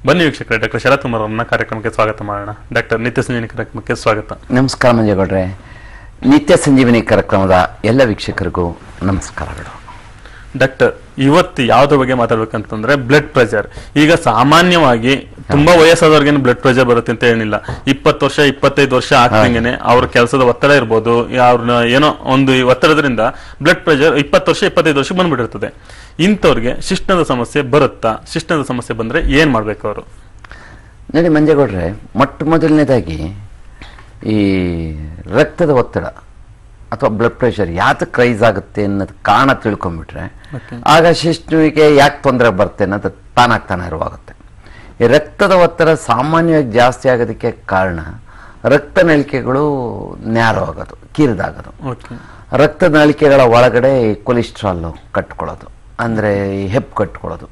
ಬನ್ನಿ ವೀಕ್ಷಕರೇ ಡಾಕ್ಟರ್ ಶರತ್ ಕುಮಾರ್ ಅವರನ್ನ ಕಾರ್ಯಕ್ರಮಕ್ಕೆ ಸ್ವಾಗತ ಮಾಡೋಣ ಡಾಕ್ಟರ್ ನಿತ್ಯ ಸಂಜೀವಿನಿ ಕಾರ್ಯಕ್ರಮಕ್ಕೆ ಸ್ವಾಗತ ನಮಸ್ಕಾರ ಮಂಜೇಗೌಡ್ರೆ ನಿತ್ಯ ಸಂಜೀವಿನಿ ಕಾರ್ಯಕ್ರಮದ ಎಲ್ಲ ವೀಕ್ಷಕರಿಗೂ ನಮಸ್ಕಾರಗಳು ಡಾಕ್ಟರ್ ಇವತ್ತು ಯಾವ್ದ್ರ ಬಗ್ಗೆ ಮಾತಾಡ್ಬೇಕಂತಂದ್ರೆ ಬ್ಲಡ್ ಪ್ರೆಷರ್ ಈಗ ಸಾಮಾನ್ಯವಾಗಿ ತುಂಬಾ ವಯಸ್ಸಾದವ್ರಿಗೆ ಬ್ಲಡ್ ಪ್ರೆಷರ್ ಬರುತ್ತೆ ಅಂತ ಏನಿಲ್ಲ ಇಪ್ಪತ್ತು ವರ್ಷ ಇಪ್ಪತ್ತೈದು ವರ್ಷ ಆಗ್ತಂಗೆನೆ ಅವ್ರ ಕೆಲಸದ ಒತ್ತಡ ಇರ್ಬೋದು ಅವ್ರನ್ನ ಏನೋ ಒಂದು ಈ ಒತ್ತಡದಿಂದ ಬ್ಲಡ್ ಪ್ರೆಷರ್ ಇಪ್ಪತ್ತು ವರ್ಷ ಇಪ್ಪತ್ತೈದು ವರ್ಷ ಬಂದ್ಬಿಟ್ಟಿರ್ತದೆ ಇಂಥವ್ರಿಗೆ ಶಿಷ್ಟದ ಸಮಸ್ಯೆ ಬರುತ್ತಾ ಶಿಷ್ಟದ ಸಮಸ್ಯೆ ಬಂದ್ರೆ ಏನ್ ಮಾಡ್ಬೇಕು ಅವರು ನೋಡಿ ಮಂಜೇಗೌಡ್ರೆ ಮೊಟ್ಟ ಮೊದಲನೇದಾಗಿ ಈ ರಕ್ತದ ಒತ್ತಡ ಅಥವಾ ಬ್ಲಡ್ ಪ್ರೆಷರ್ ಯಾತಕ್ಕೆ ರೈಸ್ ಆಗುತ್ತೆ ಅನ್ನೋದು ಕಾರಣ ತಿಳ್ಕೊಂಡ್ಬಿಟ್ರೆ ಆಗ ಶಿಷ್ಟುವಿಗೆ ಯಾಕೆ ತೊಂದರೆ ಬರುತ್ತೆ ಅನ್ನೋದು ತಾನಾಗ್ ತಾನೇ ಅರಿವಾಗುತ್ತೆ ಈ ರಕ್ತದ ಒತ್ತಡ ಸಾಮಾನ್ಯವಾಗಿ ಜಾಸ್ತಿ ಆಗೋದಕ್ಕೆ ಕಾರಣ ರಕ್ತ ನಳಿಕೆಗಳು ನ್ಯಾರೋ ಆಗೋದು ಕಿರಿದಾಗೋದು ಓಕೆ ರಕ್ತ ನಳಿಕೆಗಳ ಒಳಗಡೆ ಈ ಕೊಲೆಸ್ಟ್ರಾಲ್ ಕಟ್ಕೊಳ್ಳೋದು ಅಂದರೆ ಈ ಹೆಪ್ ಕಟ್ಕೊಳ್ಳೋದು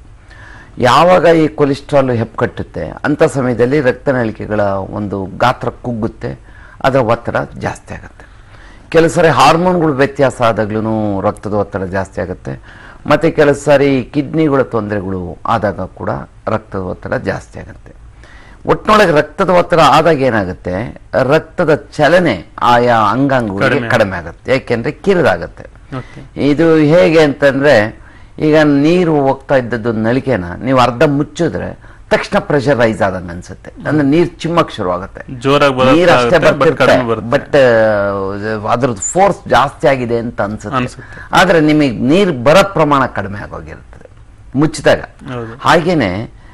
ಯಾವಾಗ ಈ ಕೊಲೆಸ್ಟ್ರಾಲ್ ಹೆಪ್ ಕಟ್ಟುತ್ತೆ ಅಂಥ ಸಮಯದಲ್ಲಿ ರಕ್ತ ನಳಿಕೆಗಳ ಒಂದು ಗಾತ್ರ ಕುಗ್ಗುತ್ತೆ ಅದರ ಒತ್ತಡ ಜಾಸ್ತಿ ಆಗುತ್ತೆ ಕೆಲವು ಸಾರಿ ಹಾರ್ಮೋನ್ಗಳು ವ್ಯತ್ಯಾಸ ಆದಾಗ್ಲೂ ರಕ್ತದ ಒತ್ತಡ ಜಾಸ್ತಿ ಆಗುತ್ತೆ ಮತ್ತು ಕೆಲವು ಸಾರಿ ಕಿಡ್ನಿಗಳ ತೊಂದರೆಗಳು ಆದಾಗ ಕೂಡ ರಕ್ತದ ಒತ್ತಡ ಜಾಸ್ತಿ ಆಗುತ್ತೆ ಒಟ್ಟಿನೊಳಗೆ ರಕ್ತದ ಒತ್ತಡ ಆದಾಗ ಏನಾಗುತ್ತೆ ರಕ್ತದ ಚಲನೆ ಆಯಾ ಅಂಗಾಂಗಗಳಿಗೆ ಕಡಿಮೆ ಕಡಿಮೆ ಆಗುತ್ತೆ ಯಾಕೆಂದ್ರೆ ಕಿರಿದಾಗುತ್ತೆ ಓಕೆ ಇದು ಹೇಗೆ ಅಂತಂದ್ರೆ ಈಗ ನೀರು ಹೋಗ್ತಾ ಇದ್ದದ್ದು ನಳಿಕೆನ ನೀವು ಅರ್ಧ ಮುಚ್ಚಿದ್ರೆ ತಕ್ಷಣ ಪ್ರೆಷರ್ ರೈಸ್ ಆದಂಗೆ ಅನ್ಸುತ್ತೆ ಅಂದ್ರೆ ನೀರು ಚಿಮ್ಮಕ್ ಶುರು ಆಗುತ್ತೆ ಜೋರಾಗಿ ನೀರು ಅಷ್ಟೇ ಬರುತ್ತೆ ಬಟ್ ಬರ್ತಿರುತ್ತೆ ಕಡಿಮೆ ಬರುತ್ತೆ ಬಟ್ ಅದ್ರದ್ದು ಫೋರ್ಸ್ ಜಾಸ್ತಿ ಆಗಿದೆ ಅಂತ ಅನ್ಸುತ್ತೆ ಅನ್ಸುತ್ತೆ. ಆದ್ರೆ ನಿಮಗೆ ನೀರು ಬರೋ ಪ್ರಮಾಣ ಕಡಿಮೆ ಆಗೋಗಿರ್ತದೆ ಮುಚ್ಚಿದಾಗ ಹೌದು ಹಾಗೇನೆ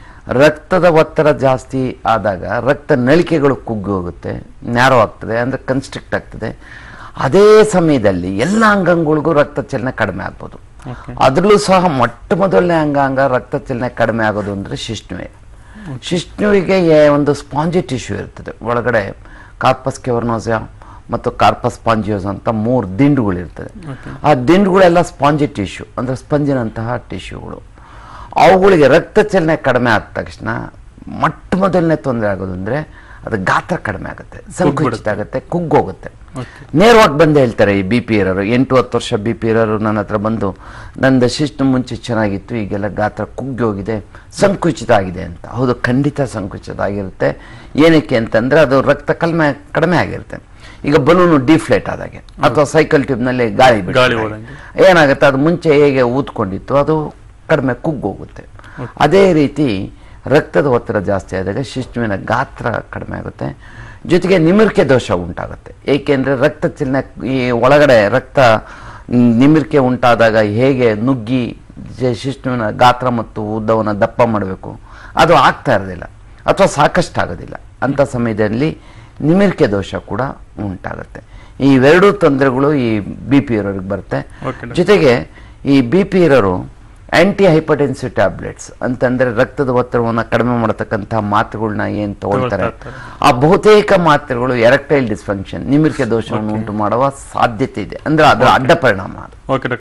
ರಕ್ತದ ಒತ್ತಡ ಜಾಸ್ತಿ ಆದಾಗ ರಕ್ತ ನಳಿಕೆಗಳು ಕುಗ್ಗಿ ಹೋಗುತ್ತೆ ನ್ಯಾರೋ ಆಗ್ತದೆ ಅಂದ್ರೆ ಕನ್ಸ್ಟ್ರಿಕ್ಟ್ ಆಗ್ತದೆ ಅದೇ ಸಮಯದಲ್ಲಿ ಎಲ್ಲ ಅಂಗಾಂಗಗಳಿಗೂ ರಕ್ತ ಚಲನೆ ಕಡಿಮೆ ಆಗ್ಬೋದು ಓಕೆ ಅದರಲ್ಲೂ ಸಹ ಮೊಟ್ಟ ಮೊದಲನೇ ಅಂಗಾಂಗ ರಕ್ತ ಚಲನೆ ಕಡಿಮೆ ಆಗೋದು ಅಂದ್ರೆ ಶಿಷ್ಣುವೆ ಶಿಷ್ಣುವಿಗೆ ಏ- ಒಂದು ಸ್ಪಾಂಜಿ ಟಿಶ್ಯೂ ಇರ್ತದೆ ಒಳಗಡೆ ಕಾರ್ಪಸ್ ಕೆವರ್ನೋಸಿಯಾ ಮತ್ತು ಕಾರ್ಪಸ್ ಸ್ಪಾಂಜಿಯೋಸ್ ಅಂತ ಮೂರು ದಿಂಡುಗಳು ಇರ್ತದೆ ಆ ದಿಂಡುಗಳೆಲ್ಲ ಸ್ಪಾಂಜಿ ಟಿಶ್ಯೂ ಅಂದ್ರೆ ಸ್ಪಂಜಿನಂತಹ ಟಿಶ್ಯೂಗಳು ಅವುಗಳಿಗೆ ರಕ್ತ ಚಲನೆ ಕಡಿಮೆ ಆದ ತಕ್ಷಣ ಮೊಟ್ಟ ಮೊದಲನೇ ತೊಂದರೆ ಆಗೋದು ಅಂದ್ರೆ ಅದು ಗಾತ್ರ ಕಡಿಮೆ ಆಗುತ್ತೆ ಸಂಕುಚಿತ ಆಗುತ್ತೆ ಕುಗ್ಗೋಗುತ್ತೆ ಓಕೆ ನೇರವಾಗಿ ಬಂದು ಹೇಳ್ತಾರೆ ಈ ಬಿ ಪಿ ಇರೋರು ಎಂಟು ಹತ್ತು ವರ್ಷ ಬಿ ಪಿ ಇರೋರು ನನ್ನ ಹತ್ರ ಬಂದು ನಂದು ಶಿಸ್ತು ಮುಂಚೆ ಚೆನ್ನಾಗಿತ್ತು ಈಗೆಲ್ಲ ಗಾತ್ರ ಕುಗ್ಗಿ ಹೋಗಿದೆ ಸಂಕುಚಿತ ಆಗಿದೆ ಅಂತ ಹೌದು ಖಂಡಿತ ಸಂಕುಚಿತ ಆಗಿರುತ್ತೆ ಏನಕ್ಕೆ ಅಂತಂದ್ರೆ ಅದು ರಕ್ತ ಕಡಿಮೆ ಕಡಿಮೆ ಆಗಿರುತ್ತೆ ಈಗ ಬಲೂನು ಡಿಫ್ಲೇಟ್ ಆದಾಗೆ ಅಥವಾ ಸೈಕಲ್ ಟ್ಯೂಬ್ನಲ್ಲಿ ಗಾಳಿ ಬಿಡ್ತಾರೆ. ಗಾಳಿ ಹೋದಂಗೆ. ಏನಾಗುತ್ತೆ ಅದು ಮುಂಚೆ ಹೇಗೆ ಊದ್ಕೊಂಡಿತ್ತು ಅದು ಕಡಿಮೆ ಕುಗ್ಗೋಗುತ್ತೆ ಅದೇ ರೀತಿ ರಕ್ತದ ಒತ್ತಡ ಜಾಸ್ತಿ ಆದಾಗ ಶಿಶುವಿನ ಗಾತ್ರ ಕಡಿಮೆ ಆಗುತ್ತೆ ಜೊತೆಗೆ ನಿಮಿರಿಕೆ ದೋಷ ಉಂಟಾಗುತ್ತೆ ಏಕೆಂದರೆ ರಕ್ತ ಚಲನೆ ಈ ಒಳಗಡೆ ರಕ್ತ ಮ್, ನಿಮಿರಿಕೆ ಉಂಟಾದಾಗ ಹೇಗೆ ನುಗ್ಗಿ ಜ- ಶಿಶುವಿನ ಗಾತ್ರ ಮತ್ತು ಉದ್ದವನ್ನು ದಪ್ಪ ಮಾಡಬೇಕು ಅದು ಆಗ್ತಾ ಇರೋದಿಲ್ಲ ಅಥವಾ ಸಾಕಷ್ಟು ಆಗೋದಿಲ್ಲ ಅಂಥ ಸಮಯದಲ್ಲಿ ನಿಮಿರಿಕೆ ದೋಷ ಕೂಡ ಉಂಟಾಗುತ್ತೆ ಈ ಇವೆರಡೂ ತೊಂದರೆಗಳು ಈ ಬಿ ಪಿ ಇರೋರಿಗೆ ಬರುತ್ತೆ ಓಕೆ ಜೊತೆಗೆ ಈ ಬಿ ಪಿ ಇರೋರು ಆಂಟಿ ಹೈಪರ್ಟೆನ್ಸಿವ್ ಟ್ಯಾಬ್ಲೆಟ್ಸ್ ಅಂತಂದ್ರೆ ರಕ್ತದ ಒತ್ತಡವನ್ನು ಕಡಿಮೆ ಮಾಡತಕ್ಕಂಥ ಮಾತ್ರೆಗಳನ್ನ ಏನ್ ತಗೊಳ್ತಾರೆ ತಗೊಳ್ತಾ ಇರ್ತಾರೆ. ಆ ಬಹುತೇಕ ಮಾತ್ರೆಗಳು ಎರೆಕ್ಟೈಲ್ ಡಿಸ್ಫಂಕ್ಷನ್ ನಿಮಿರಿಕೆ ದೋಷವನ್ನು ಉಂಟು ಮಾಡುವ ಸಾಧ್ಯತೆ ಇದೆ ಅಂದ್ರೆ ಅದರ ಅಡ್ಡ ಪರಿಣಾಮ ಅದು ಓಕೆ ಡಾಕ್ಟರ್